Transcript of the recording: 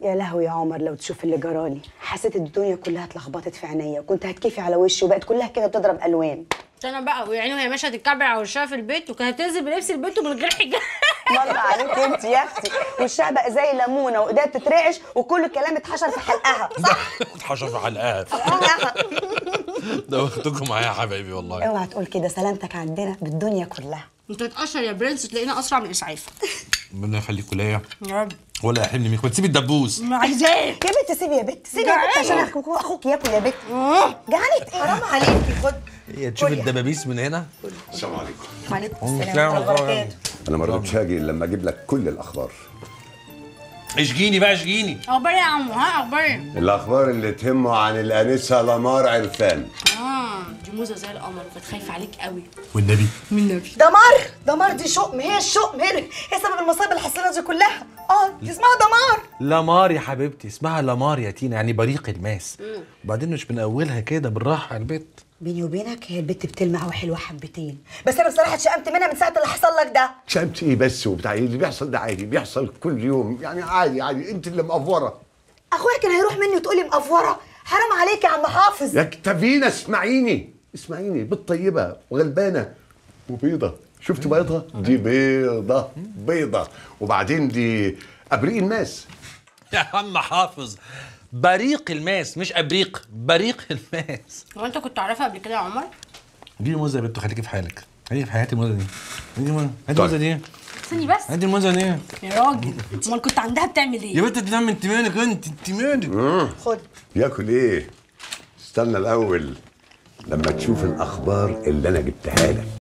يا لهوي يا عمر لو تشوف اللي جرالي حسيت الدنيا كلها اتلخبطت في عينيا كنت هتكفي على وشي وبقت كلها كده بتضرب الوان انا بقى ويعني وهي ماشيه تتكعبل على وشها في البيت وكانت تنزل بلبس البيت ومن غير حجاب مر عليك انت يا اختي وشها بقى زي الليمونه وايديها بتترعش وكل الكلام اتحشر في حلقها صح اتحشر في حلقها ده واخدكم معايا يا حبايبي والله اوعى تقول كده سلامتك عندنا بالدنيا كلها انت تتقشر يا برنس تلاقينا اسرع من اسعاف ربنا يخليكوا ليا يا رب ولا يحرمني منك ما تسيبي الدبوس ما عايزاه يا بنت سيبي يا بنت سيبي يا بنت عشان اخوك اخوك ياكل يا بنت جعانت ايه حرام عليكي خد هي تشوف كل يا الدبابيس من هنا السلام عليكم وعليكم السلام السلام ورحمه الله ورحمة الله وبركاته انا ما رضيتش هاجي الا لما اجيب لك كل الاخبار اشجيني بقى اشجيني اخبار ايه يا عمو ها اخبار ايه الاخبار اللي تهمه عن الانسه لمار عرفان اه دي موزه زي القمر وكانت خايفه عليك قوي والنبي من النبي دمار دمار دي شؤم هي الشؤم هي هي سبب المصايب اللي حصلنا دي كلها اه دي اسمها دمار لامار يا حبيبتي اسمها لامار يا تينا يعني بريق الماس وبعدين مش من اولها كده بالراحه على البيت بيني وبينك هي البت بتلمع وحلوه حبتين بس انا بصراحه اتشقمت منها من ساعه اللي حصل لك ده شمت ايه بس وبتاع ايه اللي بيحصل ده عادي بيحصل كل يوم يعني عادي عادي انت اللي مقفوره اخويا كان هيروح مني وتقولي مقفوره حرام عليك يا عم حافظ يا كتافينا اسمعيني اسمعيني بنت طيبه وغلبانه وبيضه شفت بيضها دي بيضه بيضه وبعدين دي ابريق الماس يا عم حافظ بريق الماس مش ابريق بريق الماس هو انت كنت تعرفها قبل كده يا عمر دي موزه يا بنت خليكي في حالك هي في حياتي الموزه دي هاتي الموزه هاتي الموزه دي استني بس هاتي الموزه دي يا راجل امال كنت عندها بتعمل يا ايه بنت تنام انت مالك انت انت مالك خد ياكل ايه استنى الاول لما تشوف الاخبار اللي انا جبتها لك